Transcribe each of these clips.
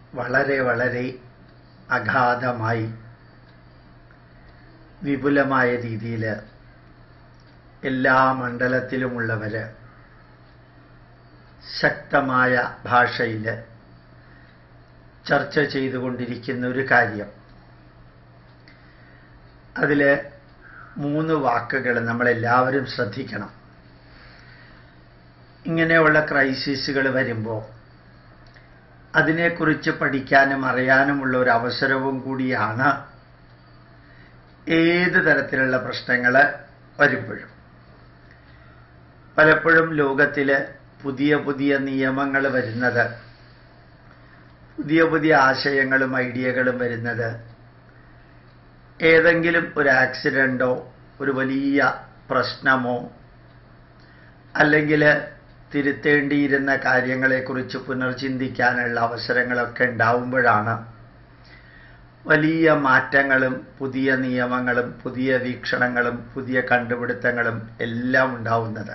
വളരെ വളരെ അഗാധമായി വിപുലമായ രീതിയിൽ എല്ലാ മണ്ഡലത്തിലുമുള്ളവർ ശക്തമായ ഭാഷയിൽ ചർച്ച ചെയ്തുകൊണ്ടിരിക്കുന്ന ഒരു കാര്യം അതിൽ മൂന്ന് വാക്കുകൾ നമ്മളെല്ലാവരും ശ്രദ്ധിക്കണം ഇങ്ങനെയുള്ള ക്രൈസിസുകൾ വരുമ്പോൾ അതിനെക്കുറിച്ച് പഠിക്കാനും അറിയാനുമുള്ള ഒരു അവസരവും കൂടിയാണ് ഏത് തരത്തിലുള്ള പ്രശ്നങ്ങൾ വരുമ്പോഴും പലപ്പോഴും ലോകത്തിൽ പുതിയ പുതിയ നിയമങ്ങൾ വരുന്നത് പുതിയ പുതിയ ആശയങ്ങളും ഐഡിയകളും വരുന്നത് ഏതെങ്കിലും ഒരു ആക്സിഡൻറ്റോ ഒരു വലിയ പ്രശ്നമോ അല്ലെങ്കിൽ തിരുത്തേണ്ടിയിരുന്ന കാര്യങ്ങളെക്കുറിച്ച് പുനർചിന്തിക്കാനുള്ള അവസരങ്ങളൊക്കെ ഉണ്ടാവുമ്പോഴാണ് വലിയ മാറ്റങ്ങളും പുതിയ നിയമങ്ങളും പുതിയ വീക്ഷണങ്ങളും പുതിയ കണ്ടുപിടുത്തങ്ങളും എല്ലാം ഉണ്ടാവുന്നത്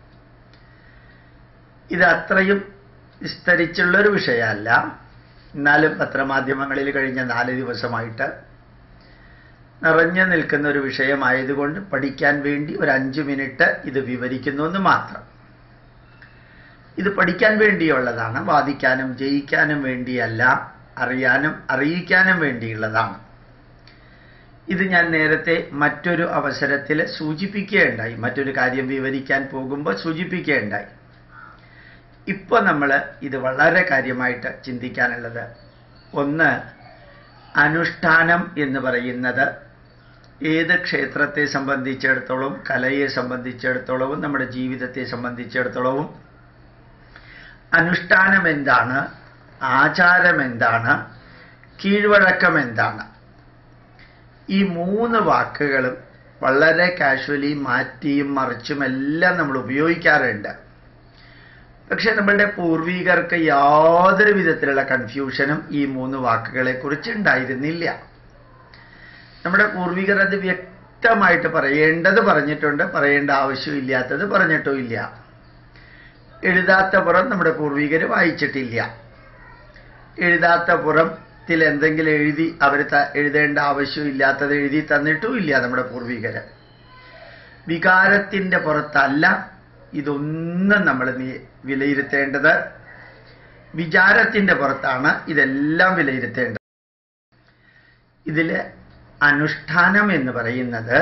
ഇത് അത്രയും വിസ്തരിച്ചുള്ളൊരു വിഷയമല്ല എന്നാലും പത്രമാധ്യമങ്ങളിൽ കഴിഞ്ഞ നാല് ദിവസമായിട്ട് നിറഞ്ഞു നിൽക്കുന്ന ഒരു വിഷയമായതുകൊണ്ട് പഠിക്കാൻ വേണ്ടി ഒരു അഞ്ച് മിനിറ്റ് ഇത് വിവരിക്കുന്നു എന്ന് മാത്രം ഇത് പഠിക്കാൻ വേണ്ടിയുള്ളതാണ് വാദിക്കാനും ജയിക്കാനും വേണ്ടിയല്ല അറിയാനും അറിയിക്കാനും വേണ്ടിയുള്ളതാണ് ഇത് ഞാൻ നേരത്തെ മറ്റൊരു അവസരത്തിൽ സൂചിപ്പിക്കുകയുണ്ടായി മറ്റൊരു കാര്യം വിവരിക്കാൻ പോകുമ്പോൾ സൂചിപ്പിക്കുകയുണ്ടായി ഇപ്പോൾ നമ്മൾ ഇത് വളരെ കാര്യമായിട്ട് ചിന്തിക്കാനുള്ളത് ഒന്ന് അനുഷ്ഠാനം എന്ന് പറയുന്നത് ഏത് ക്ഷേത്രത്തെ സംബന്ധിച്ചിടത്തോളം കലയെ സംബന്ധിച്ചിടത്തോളവും നമ്മുടെ ജീവിതത്തെ സംബന്ധിച്ചിടത്തോളവും അനുഷ്ഠാനം എന്താണ് ആചാരം എന്താണ് കീഴ്വഴക്കം എന്താണ് ഈ മൂന്ന് വാക്കുകളും വളരെ കാഷ്വലി മാറ്റിയും മറിച്ചും എല്ലാം നമ്മൾ ഉപയോഗിക്കാറുണ്ട് പക്ഷെ നമ്മളുടെ പൂർവികർക്ക് യാതൊരു വിധത്തിലുള്ള കൺഫ്യൂഷനും ഈ മൂന്ന് വാക്കുകളെ കുറിച്ച് ഉണ്ടായിരുന്നില്ല നമ്മുടെ പൂർവികർ അത് വ്യക്തമായിട്ട് പറയേണ്ടത് പറഞ്ഞിട്ടുണ്ട് പറയേണ്ട ആവശ്യമില്ലാത്തത് പറഞ്ഞിട്ടും ഇല്ല എഴുതാത്ത പുറം നമ്മുടെ പൂർവികർ വായിച്ചിട്ടില്ല എഴുതാത്ത പുറത്തിൽ എന്തെങ്കിലും എഴുതി അവർ എഴുതേണ്ട ആവശ്യമില്ലാത്തത് എഴുതി തന്നിട്ടും ഇല്ല നമ്മുടെ പൂർവികര് വികാരത്തിൻ്റെ പുറത്തല്ല ഇതൊന്നും നമ്മൾ വിലയിരുത്തേണ്ടത് വിചാരത്തിൻ്റെ പുറത്താണ് ഇതെല്ലാം വിലയിരുത്തേണ്ടത് ഇതിൽ അനുഷ്ഠാനം എന്ന് പറയുന്നത്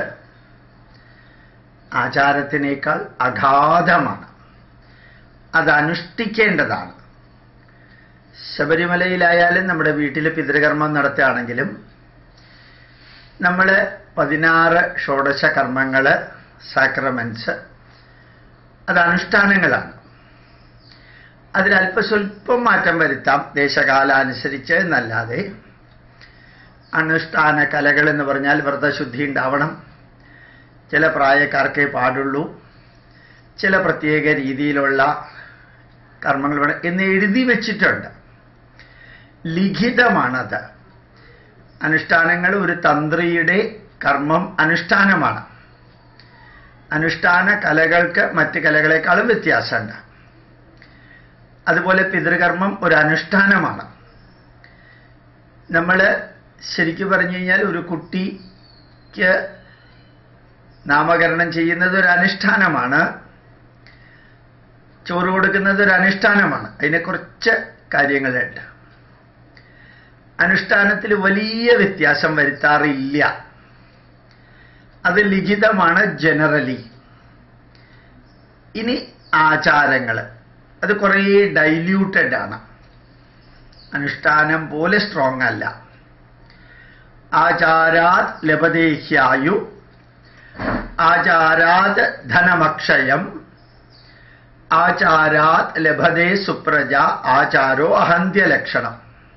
ആചാരത്തിനേക്കാൾ അഗാധമാണ് അത് അനുഷ്ഠിക്കേണ്ടതാണ് ശബരിമലയിലായാലും നമ്മുടെ വീട്ടിൽ പിതൃകർമ്മം നടത്തുകയാണെങ്കിലും നമ്മൾ പതിനാറ് ഷോഡശ കർമ്മങ്ങൾ സാക്രമെൻസ് അത് അനുഷ്ഠാനങ്ങളാണ് അതിൽ അല്പസ്വല്പം മാറ്റം വരുത്താം ദേശകാലാനുസരിച്ച് എന്നല്ലാതെ അനുഷ്ഠാന കലകൾ എന്ന് പറഞ്ഞാൽ വ്രതശുദ്ധി ഉണ്ടാവണം ചില പ്രായക്കാർക്കേ പാടുള്ളൂ ചില പ്രത്യേക രീതിയിലുള്ള കർമ്മങ്ങൾ വേണം എന്ന് എഴുതി വെച്ചിട്ടുണ്ട് ലിഖിതമാണത് അനുഷ്ഠാനങ്ങൾ ഒരു തന്ത്രിയുടെ കർമ്മം അനുഷ്ഠാനമാണ് അനുഷ്ഠാന കലകൾക്ക് മറ്റ് കലകളെക്കാളും വ്യത്യാസമുണ്ട് അതുപോലെ പിതൃകർമ്മം ഒരു അനുഷ്ഠാനമാണ് നമ്മൾ ശരിക്കും പറഞ്ഞു കഴിഞ്ഞാൽ ഒരു കുട്ടിക്ക് നാമകരണം ചെയ്യുന്നത് ഒരു അനുഷ്ഠാനമാണ് ചോറ് കൊടുക്കുന്നത് ഒരു അനുഷ്ഠാനമാണ് അതിനെ കുറച്ച് കാര്യങ്ങളുണ്ട് അനുഷ്ഠാനത്തിൽ വലിയ വ്യത്യാസം വരുത്താറില്ല അത് ലിഖിതമാണ് ജനറലി ഇനി ആചാരങ്ങൾ അത് കുറേ ഡൈല്യൂട്ടഡ് ആണ് അനുഷ്ഠാനം പോലെ സ്ട്രോങ് അല്ല ആചാരാത് ലഭദേഹ്യായു ആചാരാത് ധനമക്ഷയം ആചാരാത് ലഭതേ സുപ്രജ ആചാരോ അഹന്ത്യലക്ഷണം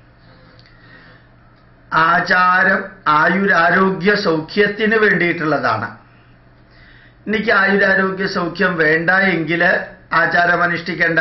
ആചാരം ആയുരാരോഗ്യ സൗഖ്യത്തിന് വേണ്ടിയിട്ടുള്ളതാണ് എനിക്ക് ആയുരാരോഗ്യ സൗഖ്യം വേണ്ട എങ്കിൽ ആചാരം അനുഷ്ഠിക്കേണ്ട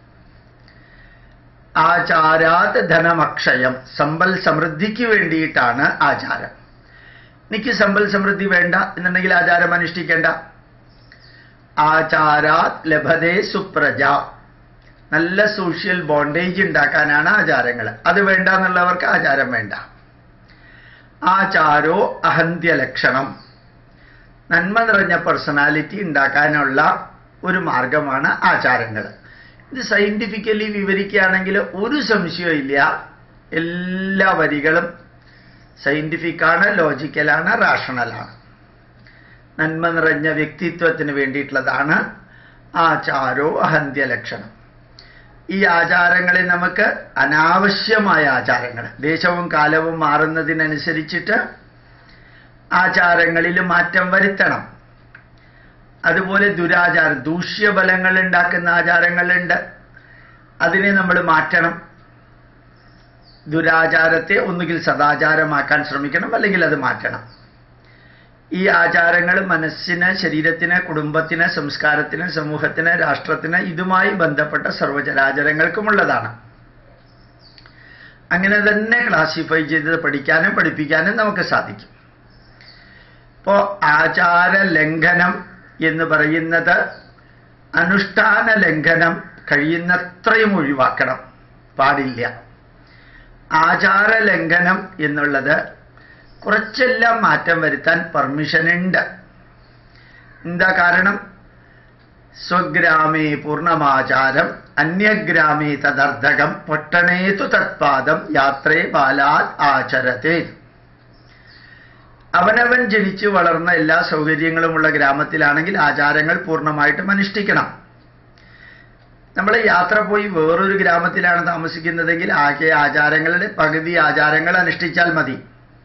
ആചാരാത് ധനമക്ഷയം സമ്പൽ സമൃദ്ധിക്ക് വേണ്ടിയിട്ടാണ് ആചാരം എനിക്ക് സമ്പൽ സമൃദ്ധി വേണ്ട എന്നുണ്ടെങ്കിൽ ആചാരം അനുഷ്ഠിക്കേണ്ട ആചാരാത് ലഭതേ സുപ്രജ നല്ല സോഷ്യൽ ബോണ്ടേജ് ഉണ്ടാക്കാനാണ് ആചാരങ്ങൾ അത് വേണ്ട എന്നുള്ളവർക്ക് ആചാരം വേണ്ട ആചാരോ അഹന്ത്യ ലക്ഷണം നന്മ നിറഞ്ഞ പേഴ്സണാലിറ്റി ഉണ്ടാക്കാനുള്ള ഒരു മാർഗമാണ് ആചാരങ്ങൾ ഇത് സയന്റിഫിക്കലി വിവരിക്കുകയാണെങ്കിൽ ഒരു സംശയവും ഇല്ല എല്ലാ വരികളും സയന്റിഫിക്കാണ് ലോജിക്കലാണ് റാഷണലാണ് നന്മ നിറഞ്ഞ വ്യക്തിത്വത്തിന് വേണ്ടിയിട്ടുള്ളതാണ് ആചാരോ അഹന്ത്യ ലക്ഷണം ഈ ആചാരങ്ങളിൽ നമുക്ക് അനാവശ്യമായ ആചാരങ്ങൾ ദേശവും കാലവും മാറുന്നതിനനുസരിച്ചിട്ട് ആചാരങ്ങളിൽ മാറ്റം വരുത്തണം അതുപോലെ ദുരാചാരം ദൂഷ്യഫലങ്ങൾ ഉണ്ടാക്കുന്ന ആചാരങ്ങളുണ്ട് അതിനെ നമ്മൾ മാറ്റണം ദുരാചാരത്തെ ഒന്നുകിൽ സദാചാരമാക്കാൻ ശ്രമിക്കണം അല്ലെങ്കിൽ അത് മാറ്റണം ഈ ആചാരങ്ങൾ മനസ്സിന് ശരീരത്തിന് കുടുംബത്തിന് സംസ്കാരത്തിന് സമൂഹത്തിന് രാഷ്ട്രത്തിന് ഇതുമായി ബന്ധപ്പെട്ട സർവചരാചരങ്ങൾക്കുമുള്ളതാണ് അങ്ങനെ തന്നെ ക്ലാസിഫൈ ചെയ്ത് പഠിക്കാനും പഠിപ്പിക്കാനും നമുക്ക് സാധിക്കും ഇപ്പോ ആചാര ലംഘനം എന്ന് പറയുന്നത് അനുഷ്ഠാന ലംഘനം കഴിയുന്നത്രയും ഒഴിവാക്കണം പാടില്ല ആചാര ലംഘനം എന്നുള്ളത് കുറച്ചെല്ലാം മാറ്റം വരുത്താൻ പെർമിഷൻ ഉണ്ട് എന്താ കാരണം സ്വഗ്രാമേ പൂർണ്ണമാചാരം അന്യഗ്രാമേ തദർദ്ധകം പൊട്ടണേതു തത്പാദം യാത്രേ ബാലാത് ആചരത്തെ അവനവൻ ജനിച്ചു വളർന്ന എല്ലാ സൗകര്യങ്ങളുമുള്ള ഗ്രാമത്തിലാണെങ്കിൽ ആചാരങ്ങൾ പൂർണ്ണമായിട്ടും അനുഷ്ഠിക്കണം നമ്മൾ യാത്ര പോയി വേറൊരു ഗ്രാമത്തിലാണ് താമസിക്കുന്നതെങ്കിൽ ആകെ ആചാരങ്ങളുടെ പകുതി ആചാരങ്ങൾ അനുഷ്ഠിച്ചാൽ മതി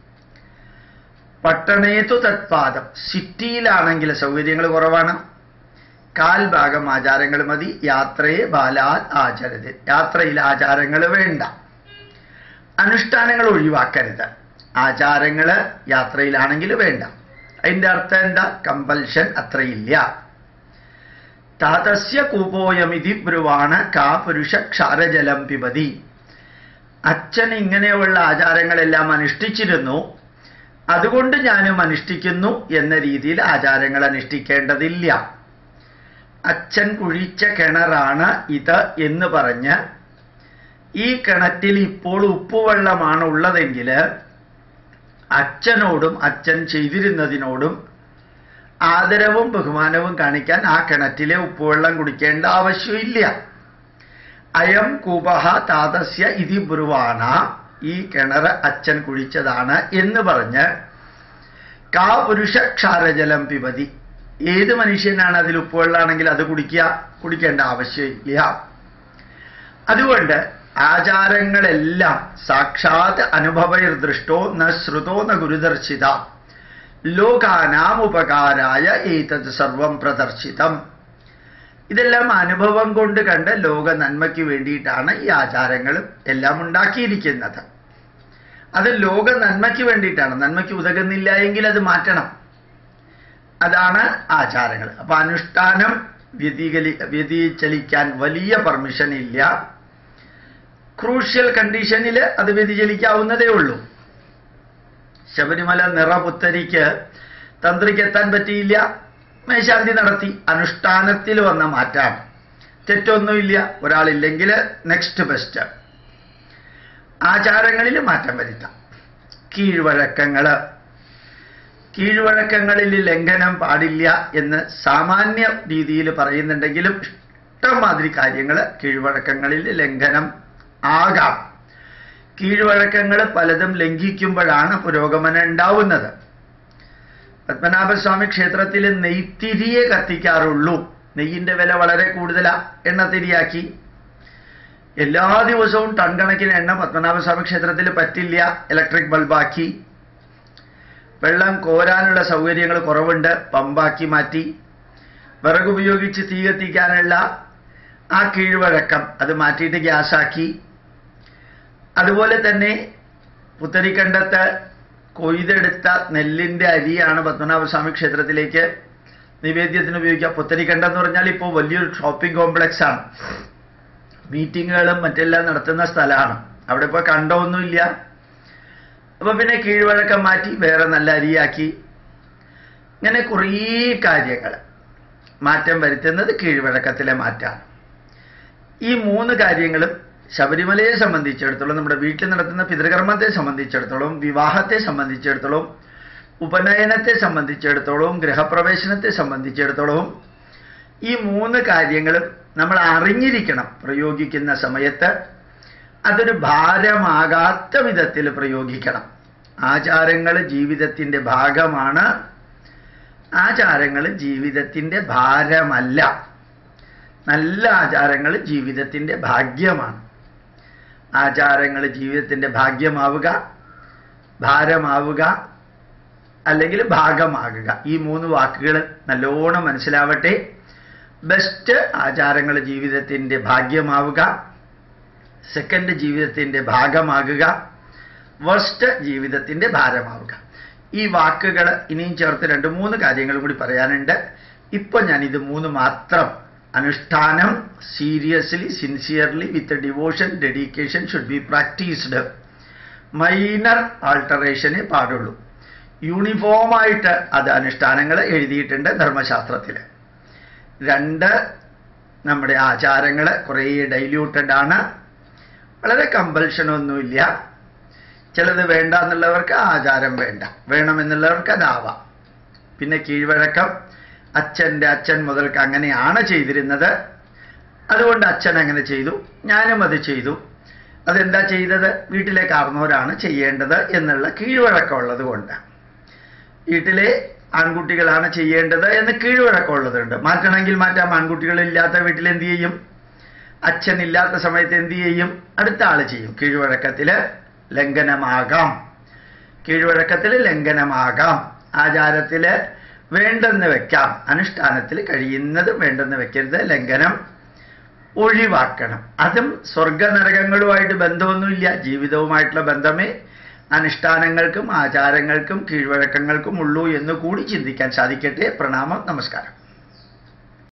പട്ടണേതു തത്പാദം സിറ്റിയിലാണെങ്കിൽ സൗകര്യങ്ങൾ കുറവാണ് കാൽ ഭാഗം ആചാരങ്ങൾ മതി യാത്രയെ ബാലാൽ ആചരത് യാത്രയിൽ ആചാരങ്ങൾ വേണ്ട അനുഷ്ഠാനങ്ങൾ ഒഴിവാക്കരുത് ആചാരങ്ങൾ യാത്രയിലാണെങ്കിൽ വേണ്ട അതിൻ്റെ അർത്ഥം എന്താ കമ്പൽഷൻ അത്രയില്ല താതസ്യ കൂപോയമിതി ബ്രുവാണ് കാ പുരുഷ ക്ഷാരജലം പിബതി അച്ഛൻ ഇങ്ങനെയുള്ള ആചാരങ്ങളെല്ലാം അനുഷ്ഠിച്ചിരുന്നു അതുകൊണ്ട് ഞാനും അനുഷ്ഠിക്കുന്നു എന്ന രീതിയിൽ ആചാരങ്ങൾ അനുഷ്ഠിക്കേണ്ടതില്ല അച്ഛൻ കുഴിച്ച കിണറാണ് ഇത് എന്ന് പറഞ്ഞ് ഈ കിണറ്റിൽ ഇപ്പോൾ ഉപ്പുവെള്ളമാണ് ഉള്ളതെങ്കിൽ അച്ഛനോടും അച്ഛൻ ചെയ്തിരുന്നതിനോടും ആദരവും ബഹുമാനവും കാണിക്കാൻ ആ കിണറ്റിലെ ഉപ്പുവെള്ളം കുടിക്കേണ്ട ആവശ്യമില്ല അയം കൂപഹ താതസ്യ ഇതി ബ്രുവാണ ഈ കിണർ അച്ഛൻ കുഴിച്ചതാണ് എന്ന് പറഞ്ഞ് കാ പുരുഷ ക്ഷാരജലം പിബതി ഏത് മനുഷ്യനാണ് അതിൽ ഉപ്പുവെള്ളാണെങ്കിൽ അത് കുടിക്കുക കുടിക്കേണ്ട ആവശ്യമില്ല അതുകൊണ്ട് ആചാരങ്ങളെല്ലാം സാക്ഷാത് അനുഭവൈർദൃഷ്ടോ ന ശ്രുതോ ന ഗുരുദർശിത ലോകാനാം ഉപകാരായ ഏതത് സർവം പ്രദർശിതം ഇതെല്ലാം അനുഭവം കൊണ്ട് കണ്ട് ലോക നന്മയ്ക്ക് വേണ്ടിയിട്ടാണ് ഈ ആചാരങ്ങളും എല്ലാം ഉണ്ടാക്കിയിരിക്കുന്നത് അത് ലോക നന്മയ്ക്ക് വേണ്ടിയിട്ടാണ് നന്മയ്ക്ക് ഉതകുന്നില്ല എങ്കിൽ അത് മാറ്റണം അതാണ് ആചാരങ്ങൾ അപ്പൊ അനുഷ്ഠാനം വ്യതികലി വ്യതിചലിക്കാൻ വലിയ പെർമിഷൻ ഇല്ല ക്രൂഷ്യൽ കണ്ടീഷനിൽ അത് വ്യതിചലിക്കാവുന്നതേ ഉള്ളൂ ശബരിമല നിറപുത്തരിക്ക് തന്ത്രിക്ക് എത്താൻ പറ്റിയില്ല മേശാന്തി നടത്തി അനുഷ്ഠാനത്തിൽ വന്ന മാറ്റാണ് തെറ്റൊന്നുമില്ല ഒരാളില്ലെങ്കിൽ നെക്സ്റ്റ് ബെസ്റ്റ് ആചാരങ്ങളിൽ മാറ്റം വരുത്താം കീഴ്വഴക്കങ്ങള് കീഴ്വഴക്കങ്ങളിൽ ലംഘനം പാടില്ല എന്ന് സാമാന്യ രീതിയിൽ പറയുന്നുണ്ടെങ്കിലും ഇഷ്ടംമാതിരി കാര്യങ്ങൾ കീഴ്വഴക്കങ്ങളിൽ ലംഘനം ആകാം കീഴ്വഴക്കങ്ങൾ പലതും ലംഘിക്കുമ്പോഴാണ് പുരോഗമനം ഉണ്ടാവുന്നത് പത്മനാഭസ്വാമി ക്ഷേത്രത്തിൽ നെയ്ത്തിരിയെ കത്തിക്കാറുള്ളൂ നെയ്യിന്റെ വില വളരെ കൂടുതലാ എണ്ണത്തിരിയാക്കി എല്ലാ ദിവസവും ടൺ കണക്കിന് എണ്ണ പത്മനാഭസ്വാമി ക്ഷേത്രത്തിൽ പറ്റില്ല ഇലക്ട്രിക് ബൾബാക്കി വെള്ളം കോരാനുള്ള സൗകര്യങ്ങൾ കുറവുണ്ട് പമ്പാക്കി മാറ്റി വിറകുപയോഗിച്ച് തീ കത്തിക്കാനുള്ള ആ കീഴ്വഴക്കം അത് മാറ്റിയിട്ട് ഗ്യാസാക്കി അതുപോലെ തന്നെ പുത്തരിക്കണ്ടത്ത് കൊയ്തെടുത്ത നെല്ലിന്റെ അരിയാണ് പത്മനാഭസ്വാമി ക്ഷേത്രത്തിലേക്ക് നിവേദ്യത്തിന് ഉപയോഗിക്കുക പുത്തരിക്കണ്ടം എന്ന് പറഞ്ഞാൽ ഇപ്പോൾ വലിയൊരു ഷോപ്പിംഗ് കോംപ്ലക്സ് ആണ് മീറ്റിങ്ങുകളും മറ്റെല്ലാം നടത്തുന്ന സ്ഥലമാണ് അവിടെ ഇപ്പോൾ കണ്ടമൊന്നുമില്ല അപ്പൊ പിന്നെ കീഴ്വഴക്കം മാറ്റി വേറെ നല്ല അരിയാക്കി ഇങ്ങനെ കുറേ കാര്യങ്ങൾ മാറ്റം വരുത്തുന്നത് കീഴ്വഴക്കത്തിലെ മാറ്റാണ് ഈ മൂന്ന് കാര്യങ്ങളും ശബരിമലയെ സംബന്ധിച്ചിടത്തോളം നമ്മുടെ വീട്ടിൽ നടത്തുന്ന പിതൃകർമ്മത്തെ സംബന്ധിച്ചിടത്തോളം വിവാഹത്തെ സംബന്ധിച്ചിടത്തോളം ഉപനയനത്തെ സംബന്ധിച്ചിടത്തോളം ഗൃഹപ്രവേശനത്തെ സംബന്ധിച്ചിടത്തോളം ഈ മൂന്ന് കാര്യങ്ങളും നമ്മൾ അറിഞ്ഞിരിക്കണം പ്രയോഗിക്കുന്ന സമയത്ത് അതൊരു ഭാരമാകാത്ത വിധത്തിൽ പ്രയോഗിക്കണം ആചാരങ്ങൾ ജീവിതത്തിൻ്റെ ഭാഗമാണ് ആചാരങ്ങൾ ജീവിതത്തിൻ്റെ ഭാരമല്ല നല്ല ആചാരങ്ങൾ ജീവിതത്തിൻ്റെ ഭാഗ്യമാണ് ആചാരങ്ങൾ ജീവിതത്തിൻ്റെ ഭാഗ്യമാവുക ഭാരമാവുക അല്ലെങ്കിൽ ഭാഗമാകുക ഈ മൂന്ന് വാക്കുകൾ നല്ലോണം മനസ്സിലാവട്ടെ ബെസ്റ്റ് ആചാരങ്ങൾ ജീവിതത്തിൻ്റെ ഭാഗ്യമാവുക സെക്കൻഡ് ജീവിതത്തിൻ്റെ ഭാഗമാകുക വർസ്റ്റ് ജീവിതത്തിൻ്റെ ഭാരമാവുക ഈ വാക്കുകൾ ഇനിയും ചേർത്ത് രണ്ട് മൂന്ന് കാര്യങ്ങളും കൂടി പറയാനുണ്ട് ഇപ്പൊ ഞാൻ ഇത് മൂന്ന് മാത്രം അനുഷ്ഠാനം seriously sincerely with devotion dedication should be practised minor ആൾട്ടറേഷനേ പാടുള്ളൂ യൂണിഫോമായിട്ട് അത് അനുഷ്ഠാനങ്ങൾ എഴുതിയിട്ടുണ്ട് ധർമ്മശാസ്ത്രത്തിൽ രണ്ട് നമ്മുടെ ആചാരങ്ങൾ കുറേ ഡൈല്യൂട്ടഡ് ആണ് വളരെ കമ്പൽഷനൊന്നുമില്ല ചിലത് വേണ്ട എന്നുള്ളവർക്ക് ആചാരം വേണ്ട വേണമെന്നുള്ളവർക്ക് അതാവാം പിന്നെ കീഴ്വഴക്കം അച്ഛൻ്റെ അച്ഛൻ മുതൽക്ക് അങ്ങനെയാണ് ചെയ്തിരുന്നത് അതുകൊണ്ട് അച്ഛൻ അങ്ങനെ ചെയ്തു ഞാനും അത് ചെയ്തു അതെന്താ ചെയ്തത് വീട്ടിലെ കാർന്നവരാണ് ചെയ്യേണ്ടത് എന്നുള്ള കീഴ്വഴക്കം ഉള്ളത് കൊണ്ട് വീട്ടിലെ ആൺകുട്ടികളാണ് ചെയ്യേണ്ടത് എന്ന് കീഴ്വഴക്കം ഉള്ളതുണ്ട് മാറ്റണമെങ്കിൽ മാറ്റാം ആൺകുട്ടികളില്ലാത്ത വീട്ടിൽ എന്ത് ചെയ്യും അച്ഛൻ ഇല്ലാത്ത സമയത്ത് എന്ത് ചെയ്യും അടുത്ത ആള് ചെയ്യും കീഴ്വഴക്കത്തിൽ ലംഘനമാകാം കീഴ്വഴക്കത്തിൽ ലംഘനമാകാം ആചാരത്തിൽ വേണ്ടെന്ന് വെക്കാം അനുഷ്ഠാനത്തിൽ കഴിയുന്നതും വേണ്ടെന്ന് വെക്കരുത് ലംഘനം ഒഴിവാക്കണം അതും സ്വർഗനരകങ്ങളുമായിട്ട് ബന്ധമൊന്നുമില്ല ജീവിതവുമായിട്ടുള്ള ബന്ധമേ അനുഷ്ഠാനങ്ങൾക്കും ആചാരങ്ങൾക്കും കീഴ്വഴക്കങ്ങൾക്കും ഉള്ളൂ എന്ന് കൂടി ചിന്തിക്കാൻ സാധിക്കട്ടെ പ്രണാമം നമസ്കാരം